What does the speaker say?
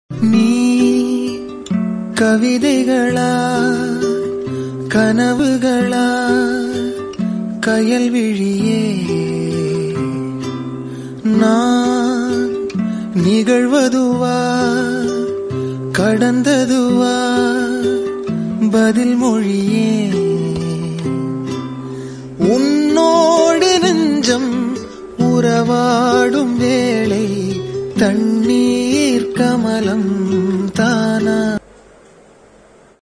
நீ கவிதைகளா கனவுகளா கயல் விழியே நான் நிகழ்வதுவா கடந்ததுவா பதில் மொழியே உன்னோடு நெஞ்சம் உறவாடும் வேளை தண்ணீர் கமலம்